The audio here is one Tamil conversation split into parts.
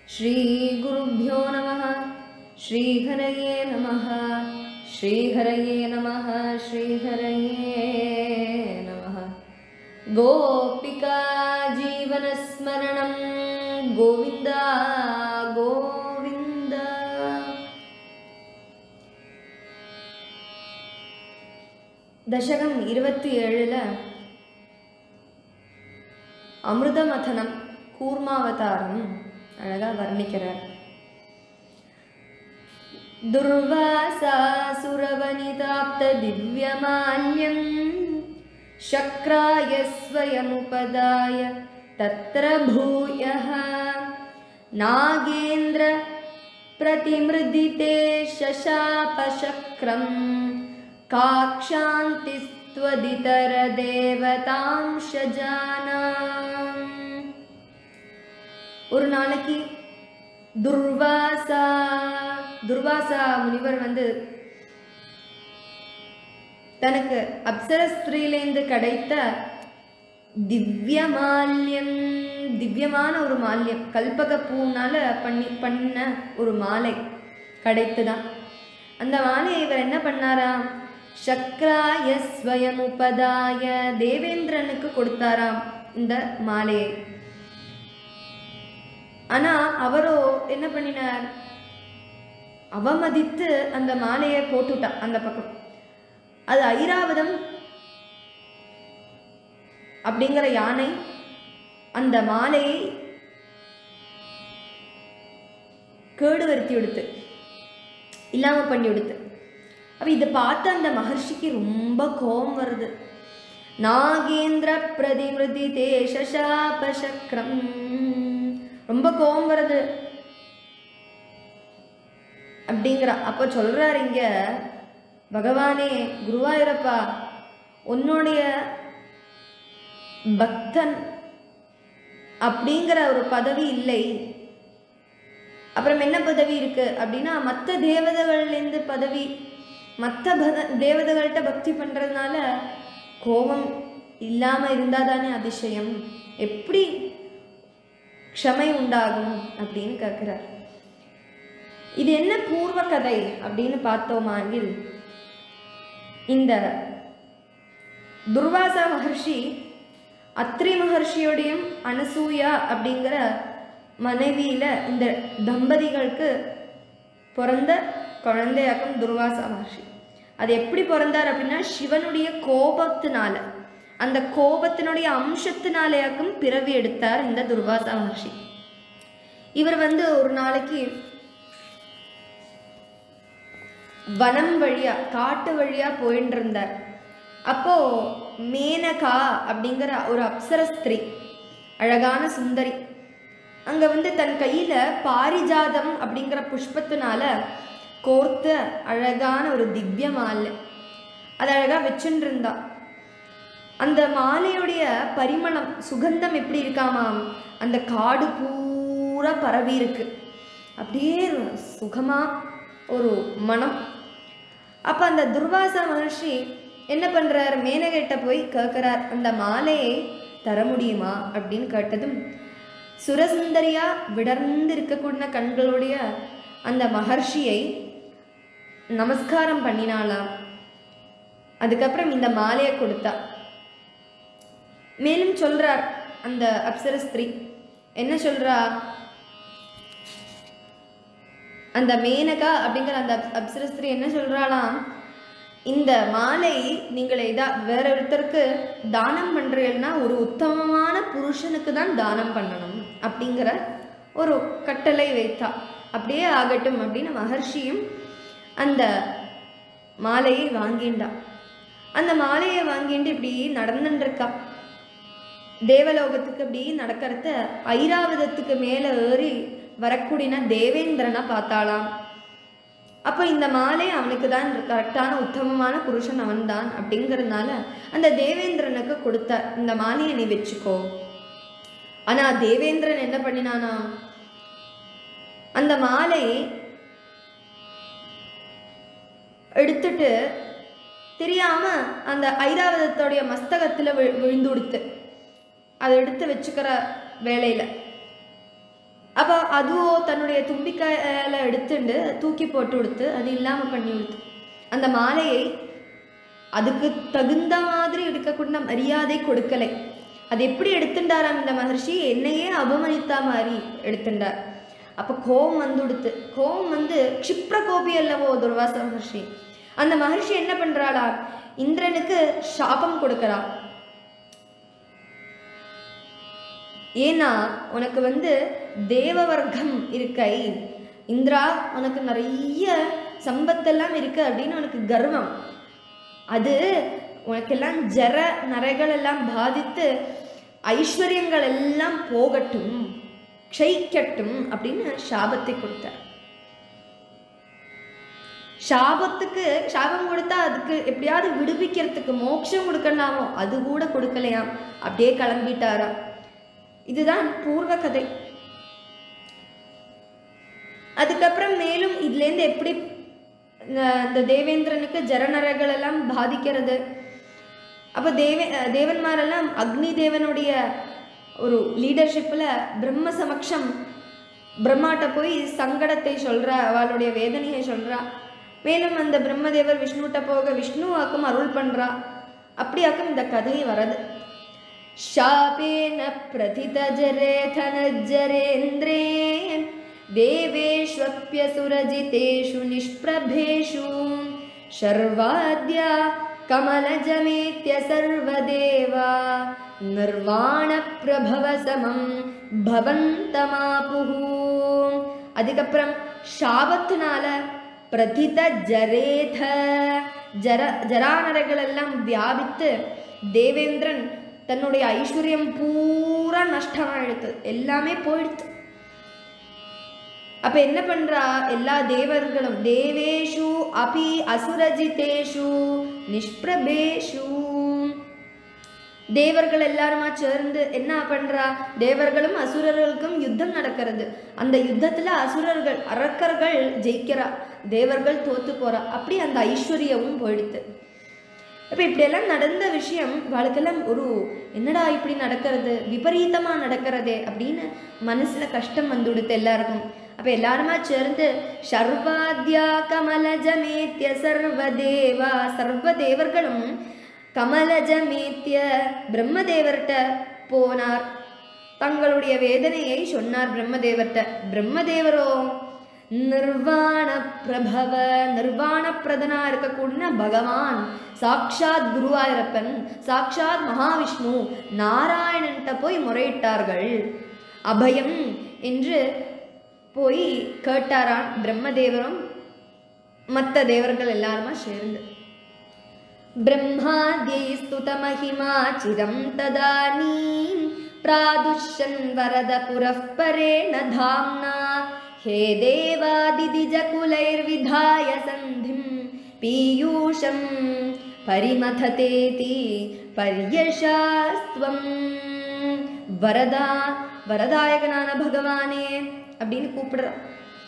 श्रीगुरुभ्यो नमः श्रीहरये नमः श्रीहरये नमः श्रीहरये नमः गोपिका जीवनस्मरणं गोविन्द गोविन्द தசகம் இருபத்தி ஏழில் அமிர்தமதனம் கூர்மாவதாரம் அழகா வர்ணிக்கிறார் दुर्वासासुरवनिताप्त दिव्यमाल्यं शक्राय स्वयमुपदाय तत्र भूयः नागेन्द्र प्रतिमृदिते शशापशक्रं काक्षान्तिस्त्वदितरदेवतांशजानाम् ஒரு நாளைக்கு துர்வாசா துர்வாசா முனிவர் வந்து தனக்கு அப்சர ஸ்திரீலேந்து கிடைத்த திவ்ய மால்யம் திவ்யமான ஒரு மால்யம் கல்பக பூனால பண்ணி பண்ண ஒரு மாலை கிடைத்துதான் அந்த மாலையை இவர் என்ன பண்ணாராம் சக்ராய ஸ்வயம் உபதாய தேவேந்திரனுக்கு கொடுத்தாராம் இந்த மாலையை ஆனா அவரோ என்ன பண்ணினார் அவமதித்து அந்த மாலையை போட்டுட்டான் அந்த பக்கம் அது ஐராவதம் அப்படிங்கிற யானை அந்த மாலையை கேடு வருத்தி விடுத்து இல்லாம பண்ணி விடுத்து அப்ப இதை பார்த்து அந்த மகர்ஷிக்கு ரொம்ப கோபம் வருது நாகேந்திர பிரதிமிருதி தேசாபசக்ரம் ரொம்ப கோபம் வருது அப்படிங்கிற அப்போ சொல்றாரு இங்க பகவானே குருவாயூரப்பா உன்னுடைய பக்தன் அப்படிங்கிற ஒரு பதவி இல்லை அப்புறம் என்ன பதவி இருக்கு அப்படின்னா மற்ற தேவதைகள்லேருந்து பதவி மற்ற பத தேவதைகள்கிட்ட பக்தி பண்ணுறதுனால கோபம் இல்லாமல் இருந்தால் தானே அதிசயம் எப்படி க்ஷமை உண்டாகும் அப்படின்னு கேட்குறார் இது என்ன பூர்வ கதை அப்படின்னு பார்த்தோமாகில் இந்த துர்வாசா மகர்ஷி அத்ரி மகர்ஷியோடையும் அனசூயா அப்படிங்கிற மனைவியில இந்த தம்பதிகளுக்கு பிறந்த குழந்தையாக்கும் துர்வாசா மகர்ஷி அது எப்படி பிறந்தார் அப்படின்னா சிவனுடைய கோபத்தினால அந்த கோபத்தினுடைய அம்சத்தினாலேயாக்கும் பிறவி எடுத்தார் இந்த துர்வாசா மகர்ஷி இவர் வந்து ஒரு நாளைக்கு வனம் வழியா காட்டு வழியா போயின்னு இருந்தார் அப்போ மேனகா அப்படிங்கிற ஒரு அப்சர ஸ்திரீ அழகான சுந்தரி அங்க வந்து தன் கையில பாரிஜாதம் அப்படிங்கிற புஷ்பத்தினால கோர்த்த அழகான ஒரு திவ்ய மாலை அது அழகா வச்சுட்டு இருந்தா அந்த மாலையுடைய பரிமளம் சுகந்தம் எப்படி இருக்காமாம் அந்த காடு பூரா பரவி இருக்கு அப்படியே சுகமா ஒரு மனம் அப்ப அந்த துர்வாசா மகர்ஷி என்ன பண்றார் மேனகிட்ட போய் கேட்கிறார் அந்த மாலையை தர முடியுமா அப்படின்னு கேட்டதும் சுரசுந்தரியா விடர்ந்து இருக்கக்கூடிய கண்களுடைய அந்த மகர்ஷியை நமஸ்காரம் பண்ணினாலாம் அதுக்கப்புறம் இந்த மாலையை கொடுத்தா மேலும் சொல்றார் அந்த அப்சர ஸ்திரீ என்ன சொல்றா அந்த மேனகா அப்படிங்கிற அந்த அப்- அப்சர ஸ்திரீ என்ன சொல்றாளாம் இந்த மாலை நீங்கள் இதா வேற ஒருத்தருக்கு தானம் பண்றீங்கன்னா ஒரு உத்தமமான புருஷனுக்கு தான் தானம் பண்ணணும் அப்படிங்கிற ஒரு கட்டளை வைத்தா அப்படியே ஆகட்டும் அப்படின்னு மகர்ஷியும் அந்த மாலையை வாங்கிண்டா அந்த மாலையை வாங்கிட்டு இப்படி நடந்துட்டு இருக்கா தேவலோகத்துக்கு அப்படி நடக்கிறத ஐராவதத்துக்கு மேலே ஏறி வரக்கூடியன தேவேந்திரனை பார்த்தாளாம் அப்போ இந்த மாலை அவனுக்கு தான் கரெக்டான உத்தமமான புருஷன் அவன்தான் அப்படிங்கிறதுனால அந்த தேவேந்திரனுக்கு கொடுத்தார் இந்த மாலையை நீ வச்சுக்கோ ஆனா தேவேந்திரன் என்ன பண்ணினானா அந்த மாலை எடுத்துட்டு தெரியாம அந்த ஐராவதத்தோடைய மஸ்தகத்துல வி விழுந்து கொடுத்து அதை எடுத்து வச்சுக்கிற வேலையில அப்போ அதுவோ தன்னுடைய தும்பிக்கையில எடுத்துண்டு தூக்கி போட்டு கொடுத்து அது இல்லாமல் பண்ணி கொடுத்து அந்த மாலையை அதுக்கு தகுந்த மாதிரி எடுக்கக்கூடிய மரியாதை கொடுக்கலை அது எப்படி எடுத்துட்டாராம் இந்த மகர்ஷி என்னையே அவமனித்தா மாதிரி எடுத்துட்டார் அப்போ கோபம் வந்து கொடுத்து கோபம் வந்து க்ஷிப்ர கோபி அல்லவோ துர்வாச மகர்ஷி அந்த மகர்ஷி என்ன பண்றாளா இந்திரனுக்கு சாபம் கொடுக்கறா ஏன்னா உனக்கு வந்து தேவ வர்க்கம் இருக்கை இந்திரா உனக்கு நிறைய சம்பத்தெல்லாம் இருக்கு அப்படின்னு உனக்கு கர்வம் அது உனக்கெல்லாம் ஜர நரைகள் எல்லாம் பாதித்து ஐஸ்வர்யங்கள் எல்லாம் போகட்டும் க்ஷயிக்கட்டும் அப்படின்னு சாபத்தை கொடுத்தார் சாபத்துக்கு சாபம் கொடுத்தா அதுக்கு எப்படியாவது விடுவிக்கிறதுக்கு மோட்சம் கொடுக்கலாமோ அது கூட கொடுக்கலையாம் அப்படியே கிளம்பிட்டாராம் இதுதான் பூர்வ கதை அதுக்கப்புறம் மேலும் இதுலேருந்து எப்படி இந்த- இந்த தேவேந்திரனுக்கு ஜரநரகள் எல்லாம் பாதிக்கிறது அப்போ தேவே அஹ் தேவன்மாரெல்லாம் அக்னி தேவனுடைய ஒரு லீடர்ஷிப்பில் பிரம்ம சமக்ஷம் பிரம்மாட்ட போய் சங்கடத்தை சொல்றா அவளுடைய வேதனையை சொல்றா மேலும் அந்த பிரம்மதேவர் விஷ்ணுகிட்ட போக விஷ்ணுவாக்கும் அருள் பண்றா அப்படியாக்கும் இந்த கதை வரது शापेन प्रथितजरेथनज्जरेन्द्रे देवेष्वप्यसुरजितेषु निष्प्रभेषु शर्वाद्या कमलजमेत्य सर्वदेवा निर्वाणप्रभवसमं भवन्तमापुः அதுக்கப்புறம் சாபத்தினால பிரதித ஜரேத ஜர ஜரானரைகள் எல்லாம் வியாபித்து தேவேந்திரன் தன்னுடைய ஐஸ்வர்யம் பூரா நஷ்டமாயிடுத்து எல்லாமே போயிடுத்து அப்ப என்ன பண்றா எல்லா தேவர்களும் தேவேஷு அபி அசுரஜிதேஷு நிஷ்பிரபேஷு தேவர்கள் எல்லாருமா சேர்ந்து என்ன பண்றா தேவர்களும் அசுரர்களுக்கும் யுத்தம் நடக்கிறது அந்த யுத்தத்துல அசுரர்கள் அரக்கர்கள் ஜெயிக்கிறா தேவர்கள் தோத்து போறா அப்படி அந்த ஐஸ்வர்யமும் போயிடுத்து இப்போ இப்படியெல்லாம் நடந்த விஷயம் வாழ்க்கையெல்லாம் ஒரு என்னடா இப்படி நடக்கிறது விபரீதமா நடக்கிறதே அப்படின்னு மனசுல கஷ்டம் வந்து கொடுத்து எல்லாருக்கும் அப்ப எல்லாருமா சேர்ந்து சர்வாத்யா கமலஜமேத்திய சர்வதேவா சர்வ தேவர்களும் கமலஜமேத்திய பிரம்மதேவர்கிட்ட போனார் தங்களுடைய வேதனையை சொன்னார் பிரம்மதேவர்கிட்ட பிரம்மதேவரோ நிர்வாண பிரபவ நிர்வாண பிரதனா இருக்கக்கூடிய பகவான் சாக்ஷாத் குருவாயூரப்பன் சாக்ஷாத் மகாவிஷ்ணு நாராயணன்கிட்ட போய் முறையிட்டார்கள் அபயம் என்று போய் கேட்டாரான் பிரம்மதேவரும் மற்ற தேவர்கள் எல்லாருமா சேர்ந்து ब्रह्माद्यै स्तुतमहिमा चिरं तदानीं प्रादुष्यन् वरदपुरः परेण धाम्ना हे देवादिदिजकुलैर्विधाय सन्धिं पीयूषं परिमथतेति पर्यशास्त्वं வரதா வரதாயகனான பகவானே அப்படின்னு கூப்பிடுறான்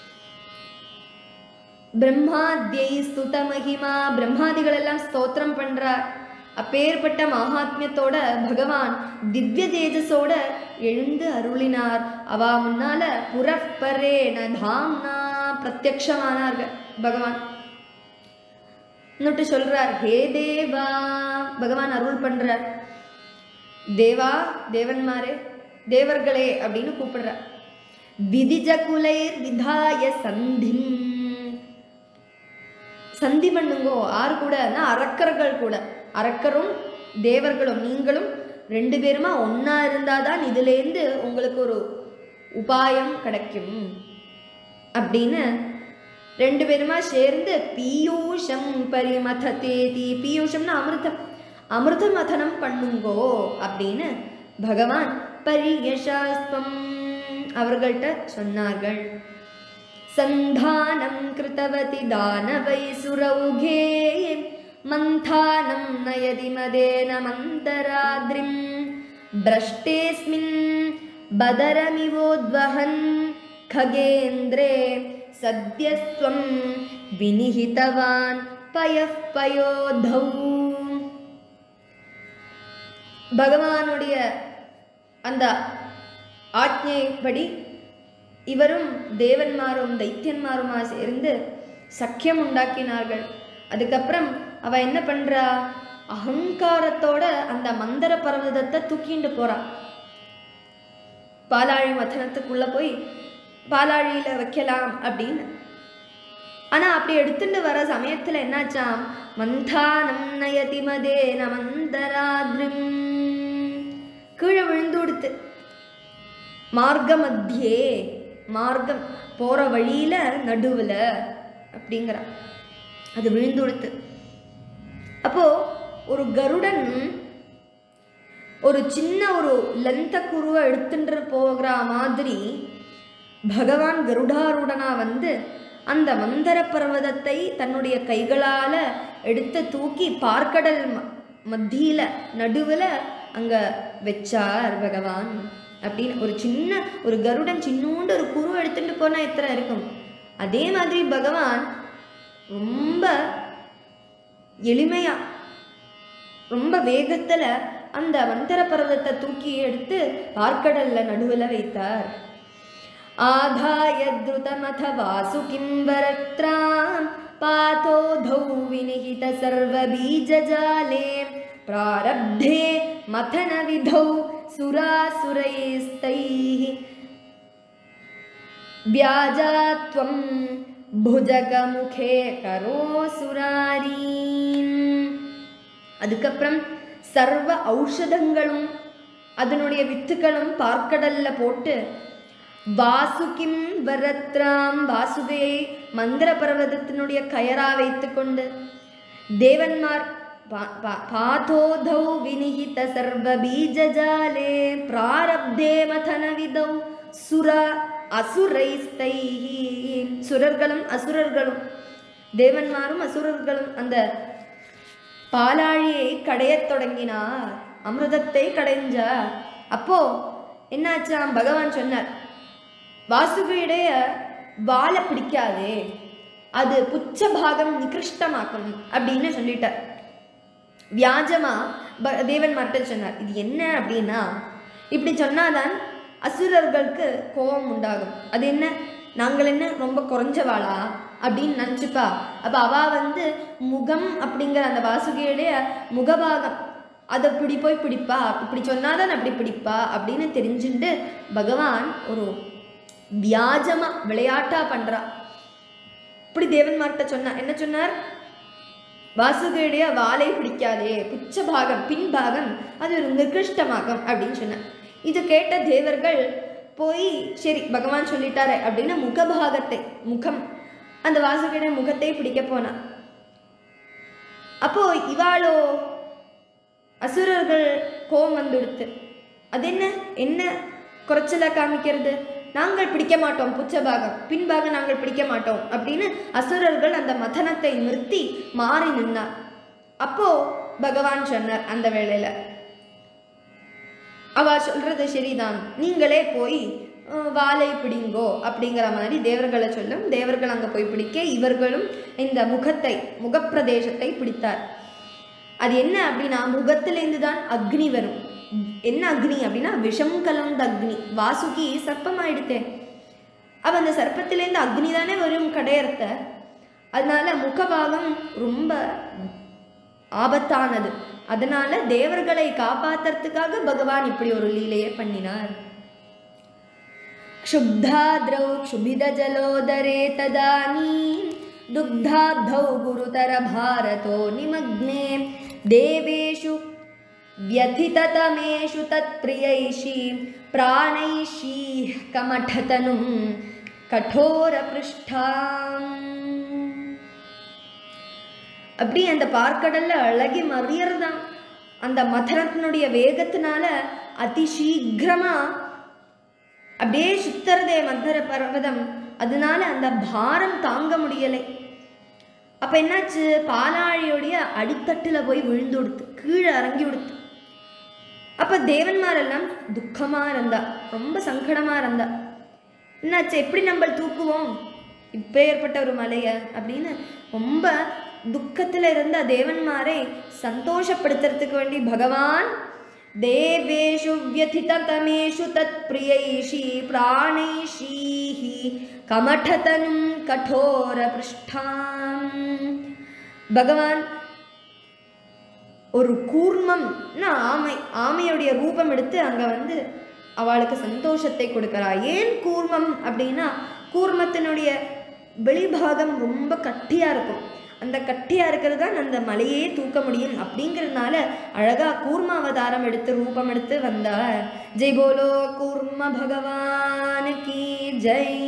பிரம்மாத்யை ஸ்துத மகிமா பிரம்மாதிகள் எல்லாம் ஸ்தோத்திரம் பண்றார் அப்பேற்பட்ட மகாத்மியத்தோட பகவான் திவ்ய தேஜஸோட எழுந்து அருளினார் அவா முன்னால புறப்பரேன தாம்னா பிரத்யக்ஷமானார்கள் பகவான் இன்னொட்டு சொல்றார் ஹே தேவா பகவான் அருள் பண்றார் தேவா தேவன்மாரே தேவர்களே அப்படின்னு கூப்பிடுறார் விதிஜகுலைர் விதாய சந்திம் சந்தி பண்ணுங்கோ ஆறு கூடனா அரக்கர்கள் கூட அரக்கரும் தேவர்களும் நீங்களும் ரெண்டு பேருமா ஒண்ணா இருந்தாதான் இதுலேருந்து உங்களுக்கு ஒரு உபாயம் கிடைக்கும் அப்படின்னு ரெண்டு பேருமா சேர்ந்து பீயூஷம் பரிமததேதி பீயூஷம்னா அமிர்தம் அமிர்த மதனம் பண்ணுங்கோ அப்படின்னு பகவான் பரியசாஸ்பம் அவர்கள்ட்ட சொன்னார்கள் सन्धानं कृतवति दानवैसुरौघे मन्थानं नयति मदेन मन्तराद्रिं भ्रष्टेऽस्मिन् बदरमिवोद्वहन् खगेन्द्रे सद्यस्त्वं विनिहितवान् पयः पयोधौ பகவானுடைய அந்த ஆജ്ഞைப்படி இவரும் தேவன்மாரும் தைத்தியன்மாருமா சேர்ந்து சக்கியம் உண்டாக்கினார்கள் அதுக்கப்புறம் அவ என்ன பண்றா அகங்காரத்தோட அந்த மந்தர பர்வதத்தை தூக்கிண்டு போறா பாலாழி மதனத்துக்குள்ள போய் பாலாழியில வைக்கலாம் அப்படின்னு ஆனா அப்படி எடுத்துட்டு வர சமயத்துல என்னாச்சாம் மந்தானம் நயதி மதேன மந்தராத்ரிம் கீழே விழுந்து கொடுத்து மார்க்க மத்தியே மார்க்கம் போற வழியில நடுவுல அப்படிங்கிறா அது விழுந்து கொடுத்து அப்போ ஒரு கருடன் ஒரு சின்ன ஒரு லந்த குருவை எடுத்துட்டு போகிற மாதிரி பகவான் கருடாருடனா வந்து அந்த மந்தர பர்வதத்தை தன்னுடைய கைகளால எடுத்து தூக்கி பார்க்கடல் ம- மத்தியில நடுவுல அங்க வச்சார் பகவான் அப்படின்னு ஒரு சின்ன ஒரு கருடன் சின்னூண்டு ஒரு குரு எடுத்துட்டு போனா எத்தனை இருக்கும் அதே மாதிரி பகவான் ரொம்ப எளிமையா ரொம்ப வேகத்துல அந்த மந்தர பர்வதத்தை தூக்கி எடுத்து பார்க்கடல்ல நடுவுல வைத்தார் ஆதாய द्रुतमथ वासुकिं वरत्रां पातोधौ विनिहित सर्वबीजजाले प्रारब्धे मथनविधौ सुरासुरैस्तैः व्याजात्वं भुजगमुखे करोसुरारीन् அதுக்கப்புறம் சர்வ ஔஷதங்களும் அதனுடைய வித்துக்களும் பார்க்கடல்ல போட்டு வாசுகிம் வரத்ராம் வாசுகையை மந்திர பர்வதத்தினுடைய கயரா வைத்துக்கொண்டு தேவன்மார் பா- பா- பாதோதௌ வினிகித சர்வ பீஜஜாலே பிராரப்தே மதனவிதௌ சுர அசுரைஸ்தைஹி சுரர்களும் அசுரர்களும் தேவன்மாரும் அசுரர்களும் அந்த பாலாழியை கடையத் தொடங்கினார் அமிர்தத்தை கடைஞ்சார் அப்போ என்னாச்சாம் பகவான் சொன்னார் வாசுகியுடைய வாழை பிடிக்காதே அது புச்ச பாகம் நிகிருஷ்டமாக்கும் அப்படின்னு சொல்லிட்டார் வியாஜமா ப- தேவன் மார்ட்ட சொன்னார் இது என்ன அப்படின்னா இப்படி சொன்னாதான் அசுரர்களுக்கு கோபம் உண்டாகும் அது என்ன நாங்கள் என்ன ரொம்ப குறைஞ்சவாளா அப்படின்னு நினச்சிப்பா அப்போ அவ வந்து முகம் அப்படிங்கிற அந்த வாசுகியுடைய முகபாகம் அதை இப்படி போய் பிடிப்பா இப்படி சொன்னாதான் அப்படி பிடிப்பா அப்படின்னு தெரிஞ்சுட்டு பகவான் ஒரு வியாஜமா விளையாட்டா பண்றா இப்படி தேவன்மார்ட்ட சொன்னார் என்ன சொன்னார் வாசுகியுடைய வாலை பிடிக்காதே புச்ச பாகம் பின்பாகம் அது ஒரு நிகிருஷ்டமாகம் அப்படின்னு சொன்னார் இது கேட்ட தேவர்கள் போய் சரி பகவான் சொல்லிட்டாரே அப்படின்னு முகபாகத்தை முகம் அந்த வாசுகியுடைய முகத்தை பிடிக்க போனா அப்போ இவாளோ அசுரர்கள் கோபம் வந்துடுத்து அது என்ன என்ன குறைச்சலா காமிக்கிறது நாங்கள் பிடிக்க மாட்டோம் புச்சபாகம் பின்பாக நாங்கள் பிடிக்க மாட்டோம் அப்படின்னு அசுரர்கள் அந்த மதனத்தை நிறுத்தி மாறி நின்னார் அப்போ பகவான் சொன்னார் அந்த வேளையில அவ சொல்றது சரிதான் நீங்களே போய் அஹ், வாலை பிடிங்கோ அப்படிங்கிற மாதிரி தேவர்களை சொல்லும் தேவர்கள் அங்க போய் பிடிக்க இவர்களும் இந்த முகத்தை முகப்பிரதேசத்தை பிடித்தார் அது என்ன அப்படின்னா முகத்திலேருந்து தான் அக்னி வரும் என்ன அக்னி அப்படின்னா விஷம் கலந்த அக்னி வாசுகி சர்ப்பமாயிடுத்தே அவ அந்த சர்ப்பத்திலேருந்து அக்னி தானே வரும் கடையறத்த அதனால முகபாகம் ரொம்ப ஆபத்தானது அதனால தேவர்களை காப்பாத்துறதுக்காக பகவான் இப்படி ஒரு லீலையை பண்ணினார் क्षुब्धाद्रौ क्षुभिदजलोदरे तदानीं दुग्धाब्धौ गुरुतरभारतो निमग्ने देवेषु व्यथिततमेषु तत्प्रियैषी प्राणैषीः कमठतनुं कठोरपृष्ठाम् அப்படி அந்த பார்க்கடல்ல அழகி மறியறதாம் அந்த மதனத்தினுடைய வேகத்தினால அதிசீக்கிரமா அப்படியே சுத்தறதே மந்தர பர்வதம் அதனால அந்த பாரம் தாங்க முடியலை அப்ப என்னாச்சு பாலாழியோடைய அடித்தட்டுல போய் விழுந்து கொடுத்து கீழே இறங்கி கொடுத்து அப்ப தேவன்மாரெல்லாம் துக்கமா இருந்தா ரொம்ப சங்கடமா இருந்தா என்னாச்சு எப்படி நம்ம தூக்குவோம் இப்போ ஏற்பட்ட ஒரு மலைய அப்படின்னு ரொம்ப துக்கத்துல இருந்த தேவன்மாரை சந்தோஷப்படுத்துறதுக்கு வேண்டி பகவான் देवेषु व्यथिततमेषु तत्प्रियैषी प्राणैषीः कमठतनुं कठोरपृष्ठाम् பகவான் ஒரு கூர்மம்னா ஆமை ஆமையுடைய ரூபம் எடுத்து அங்கே வந்து அவளுக்கு சந்தோஷத்தை கொடுக்கறா ஏன் கூர்மம் அப்படின்னா கூர்மத்தினுடைய வெளிபாகம் ரொம்ப கட்டியாக இருக்கும் அந்த கட்டியாக இருக்கிறது தான் அந்த மலையே தூக்க முடியும் அப்படிங்கிறதுனால அழகா கூர்ம அவதாரம் எடுத்து ரூபம் எடுத்து வந்தார் ஜெய் போலோ கூர்ம பகவான் கி ஜெய்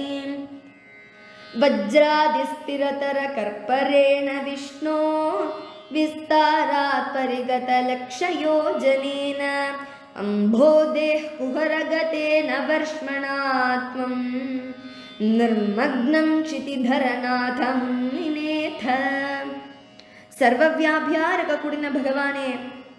वज्रादिस्थिरतरकर्परेण विष्णो विस्तारात् परिगतलक्षयोजनेन अम्भोदेः कुहरगतेन वर्ष्मणा त्वं निर्मग्नं क्षितिधरनाथमुन्मिनेथ சர்வவியாபியா இருக்கக்கூடிய பகவானே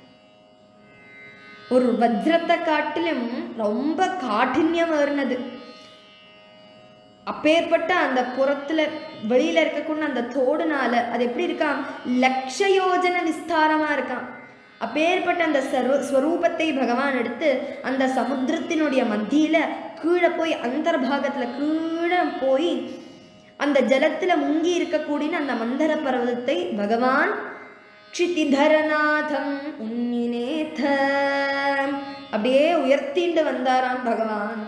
ஒரு வஜ்ரத்தை காட்டிலும் ரொம்ப காഠின்யம் வருனது அப்பேற்பட்ட அந்த புறத்துல வெளியில இருக்கக்கூடிய அந்த தோடுனால அது எப்படி இருக்கான் லட்ச யோஜன விஸ்தாரமா இருக்கான் அப்பேற்பட்ட அந்த சர்வ ஸ்வரூபத்தை பகவான் எடுத்து அந்த சமுத்திரத்தினுடைய மத்தியில கீழே போய் அந்தர்பாகத்துல கீழே போய் அந்த ஜலத்துல முங்கி இருக்கக்கூடிய அந்த மந்தர பர்வதத்தை பகவான் க்ஷிதிதரநாதம் உன்னினேத அப்படியே உயர்த்திண்டு வந்தாராம் பகவான்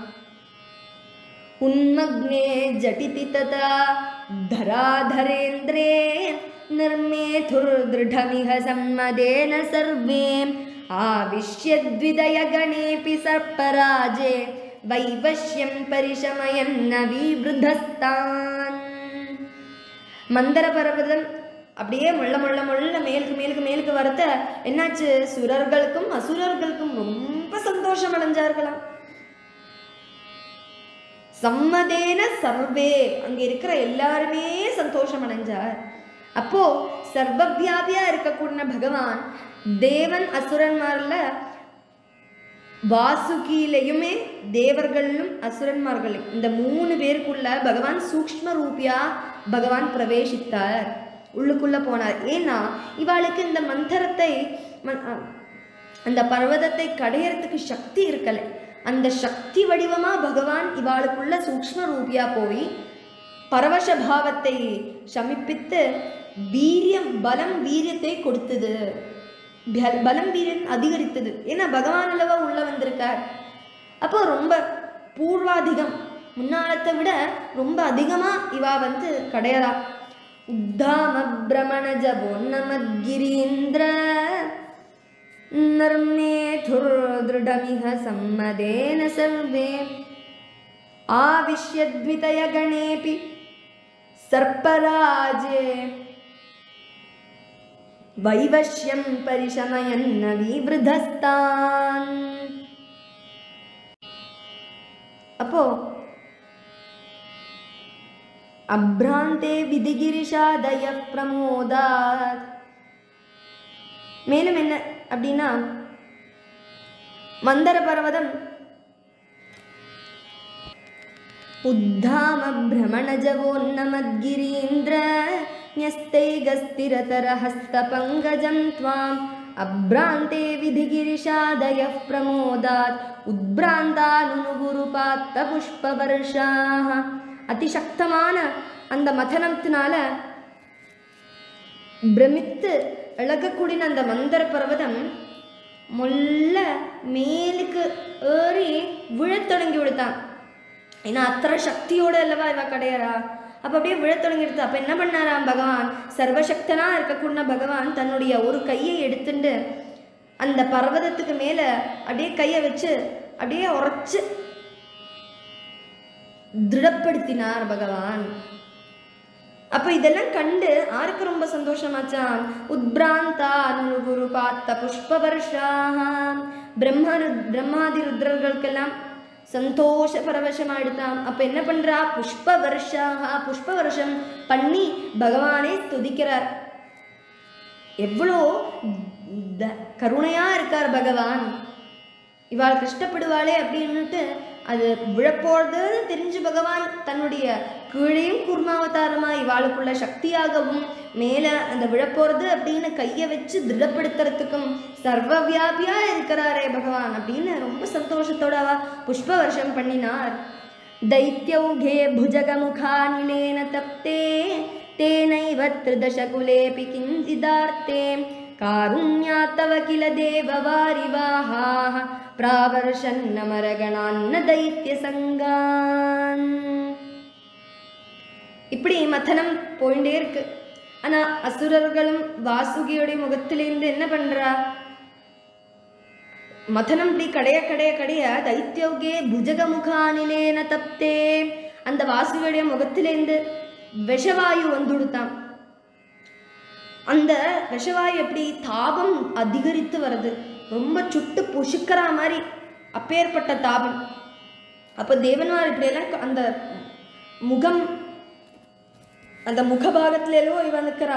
उन्मग्ने झटिति तथा धराधरेन्द्रे निर्मेथुर्दृढमिह सम्मदेन सर्वे आविश्यद्विदयगणेऽपि सर्पराजे वैवश्यं परिशमयन्न विवृधस्तान् மந்தர பர்வதம் அப்படியே முள்ள முள்ள முள்ள மேலுக்கு மேலுக்கு மேலுக்கு வரத்த என்னாச்சு சுரர்களுக்கும் அசுரர்களுக்கும் ரொம்ப சந்தோஷம் அடைஞ்சார்களாம் சம்மதேன சர்வே அங்க இருக்கிற எல்லாருமே சந்தோஷம் அடைஞ்சார் அப்போ சர்வவியாபியா இருக்கக்கூடிய பகவான் தேவன் அசுரன்மார்ல வாசுகிலையுமே தேவர்களும் அசுரன்மார்களும் இந்த மூணு பேருக்குள்ள பகவான் சூக்ஷ்ம ரூபியா பகவான் பிரவேசித்தார் உள்ளுக்குள்ள போனார் ஏன்னா இவாளுக்கு இந்த மந்திரத்தை ம- அ- அந்த பர்வதத்தை கடையறதுக்கு சக்தி இருக்கலை அந்த சக்தி வடிவமா பகவான் இவாளுக்குள்ள சூக்ஷ்ம ரூபியா போய் பரவச பாவத்தை சமிப்பித்து வீரியம் பலம் வீரியத்தை கொடுத்தது பல- பலம் வீரியன் அதிகரித்தது ஏன்னா பகவான் அளவா உள்ள வந்திருக்கார் அப்போ ரொம்ப பூர்வாதிகம் முன்னாலத்தை விட ரொம்ப அதிகமா இவா வந்து கடையறா உத்தாம பிரமண ஜபோன்னமத்கிரீந்திர नर्मेथुर्दृढमिह सम्मदेन सर्वे आविश्यद्वितयगणेऽपि सर्पराजे वैवश्यं परिशमयन्न विवृधस्तान् அப்போ அப்ராந்தே விதிகிரிஷாதய பிரமோதாத் மேலும் என்ன அப்படின்னா மந்தர பர்வதம் உத்தாம பிரமணஜவோன்னமத்கிரீந்திர न्यस्तैगस्तिरतरहस्तपङ्कजं त्वाम् अभ्रान्ते विधिगिरिशादयः प्रमोदात् உத்பிராந்தானுகுருபாத்த அதிசக்தமான அந்த மதனத்தினால பிரமித்து இழகக்கூடிய அந்த மந்தர பர்வதம் முள்ள மேலுக்கு ஏறி விழத் தொடங்கி விடுத்தான் ஏன்னா அத்தனை சக்தியோட அல்லவா இவ கிடையாரா அப்போ அப்படியே விழத் தொடங்கிடுது அப்போ என்ன பண்ணாராம் பகவான் சர்வசக்தனா இருக்கக்கூடிய பகவான் தன்னுடைய ஒரு கையை எடுத்துட்டு அந்த பர்வதத்துக்கு மேலே அப்படியே கையை வச்சு அப்படியே உரைச்சு திருடப்படுத்தினார் பகவான் அப்ப இதெல்லாம் கண்டு ஆருக்கு ரொம்ப சந்தோஷமாச்சாம் உத்பிராந்தா அனுகுரு பார்த்த புஷ்ப பிரம்ம ருத்- பிரம்மாதி ருத்ரர்களுக்கெல்லாம் சந்தோஷ பரவசமாயிடுதாம் அப்ப என்ன பண்றா புஷ்ப வருஷாக புஷ்ப வருஷம் பண்ணி பகவானே துதிக்கிறார் எவ்வளோ த- கருணையா இருக்கார் பகவான் இவாள் கஷ்டப்படுவாளே அப்படின்னுட்டு அது விழப்போறதுன்னு தெரிஞ்சு பகவான் தன்னுடைய கீழையும் குர்மாவதாரமா இவாளுக்குள்ள சக்தியாகவும் மேலே அந்த விழப்போறது அப்படின்னு கையை வச்சு திருடப்படுத்துறதுக்கும் சர்வவியாபியா இருக்கிறாரே பகவான் அப்படின்னு ரொம்ப சந்தோஷத்தோட அவ புஷ்ப வருஷம் பண்ணினார் दैत्यौघे भुजगमुखानिलेन तप्ते तेनैव त्रिदशकुलेऽपि किञ्चिदार्ते कारुण्यात् तव किल देववारिवाहाः प्रावर्षन्नमरगणान्न दैत्यसङ्गान् இப்படி மதனம் போயிட்டே இருக்கு ஆனா அசுரர்களும் வாசுகியோடைய முகத்திலேருந்து என்ன பண்றா மதனம் இப்படி கடைய கடைய கடைய தைத்தியோகே புஜகமுகானிலேன தப்தே அந்த வாசுகியோடைய முகத்திலேருந்து விஷவாயு வந்துடுத்தான் அந்த விஷவாயு எப்படி தாபம் அதிகரித்து வருது ரொம்ப சுட்டு பொசுக்கிற மாதிரி அப்பேற்பட்ட தாபம் அப்போ தேவன்மார் இப்படியெல்லாம் க- அந்த முகம் அந்த முகபாகத்துல எல்லாம் இவன் நிற்கிறா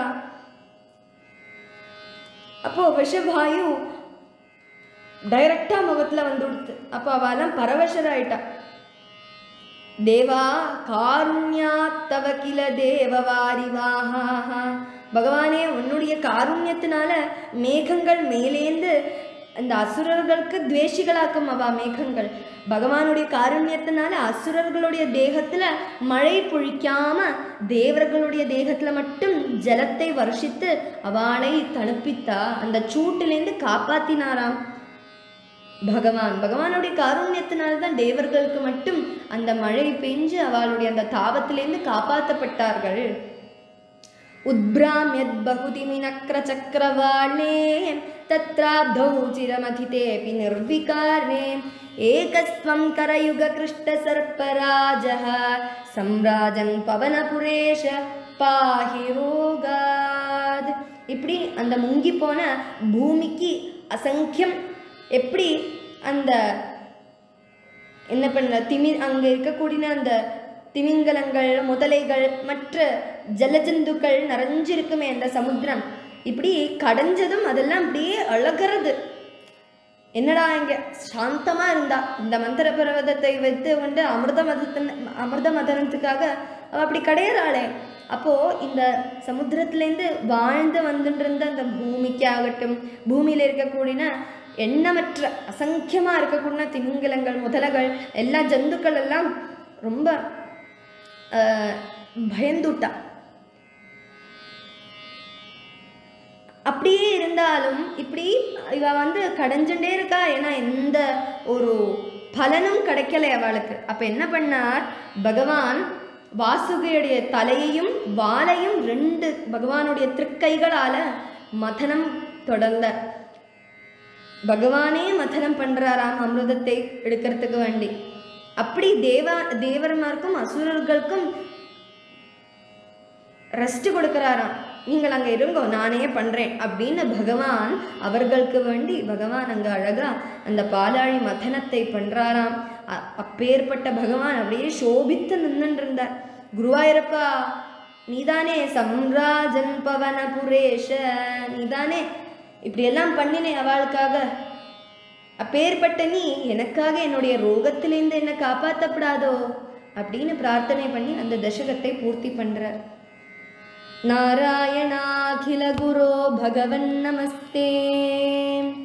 அப்போ விஷவாயு டைரக்டா முகத்துல வந்து கொடுத்து அப்போ அவெல்லாம் பரவசராயிட்டா தேவா காருண்யா தவ கில தேவவாரிவாஹா பகவானே உன்னுடைய காருண்யத்தினால மேகங்கள் மேலேந்து அந்த அசுரர்களுக்கு துவேஷிகளாக்கும் அவா மேகங்கள் பகவானுடைய காருண்யத்தினால அசுரர்களுடைய தேகத்துல மழை பொழிக்காம தேவர்களுடைய தேகத்துல மட்டும் ஜலத்தை வருஷித்து அவளை தணுப்பித்தா அந்த சூட்டிலேருந்து காப்பாத்தினாராம் பகவான் பகவானுடைய காருண்யத்தினால தான் தேவர்களுக்கு மட்டும் அந்த மழை பெஞ்சு அவளுடைய அந்த தாபத்திலேருந்து காப்பாற்றப்பட்டார்கள் உத்பிராமியத் பகுதிமினக்ர சக்கரவாளே தத்ராப்தௌ சிரமதிதேபி நிர்விகாரே ஏகஸ்வம் கரயுக கிருஷ்ட சர்ப்பராஜः சம்ராஜன் பவனபுரேஷ பாஹி ரோகாத் இப்படி அந்த முங்கி போன பூமிக்கு அசங்கியம் எப்படி அந்த என்ன பண்ண திமி அங்கே இருக்கக்கூடிய அந்த திமிங்கலங்கள் முதலைகள் மற்ற ஜலஜந்துக்கள் நிறைஞ்சிருக்குமே அந்த சமுத்திரம் இப்படி கடைஞ்சதும் அதெல்லாம் அப்படியே அழகிறது என்னடா இங்க சாந்தமா இருந்தா இந்த மந்திர பர்வதத்தை வைத்து கொண்டு அமிர்த மதத்தின் அமிர்த மதனத்துக்காக அவ அப்படி கிடையறாளே அப்போ இந்த சமுத்திரத்திலேருந்து வாழ்ந்து வந்துட்டு இருந்த அந்த பூமிக்காகட்டும் பூமியில இருக்கக்கூடிய எண்ணமற்ற அசங்கியமா இருக்கக்கூடிய திமிங்கலங்கள் முதலைகள் எல்லா ஜந்துக்கள் எல்லாம் ரொம்ப ஆஹ், பயந்துட்டா அப்படியே இருந்தாலும் இப்படி இவ வந்து கடைஞ்சுட்டே இருக்கா ஏன்னா எந்த ஒரு பலனும் கிடைக்கல அவளுக்கு அப்ப என்ன பண்ணார் பகவான் வாசுகியுடைய தலையையும் வாலையும் ரெண்டு பகவானுடைய திருக்கைகளால மதனம் தொடர்ந்தார் பகவானே மதனம் பண்றாராம் அமிர்தத்தை எடுக்கிறதுக்கு வேண்டி அப்படி தேவா தேவர்மாருக்கும் அசுரர்களுக்கும் ரெஸ்ட் கொடுக்கறாராம் நீங்கள் அங்கே இருங்கோ நானே பண்ணுறேன் அப்படின்னு பகவான் அவர்களுக்கு வேண்டி பகவான் அங்கே அழகா அந்த பாலாழி மதனத்தை பண்ணுறாராம் அ- அப்பேற்பட்ட பகவான் அப்படியே சோபித்து நின்னுட்டு இருந்தார் குருவாயூரப்பா நீதானே சம்ராஜன் பவனபுரேஷ நீதானே இப்படியெல்லாம் பண்ணினே அவளுக்காக அப்பேற்பட்ட நீ எனக்காக என்னுடைய ரோகத்திலேருந்து என்னை காப்பாற்றப்படாதோ அப்படின்னு பிரார்த்தனை பண்ணி அந்த தசகத்தை பூர்த்தி பண்றார் நாராயணாகில குரோ பகவன் நமஸ்தே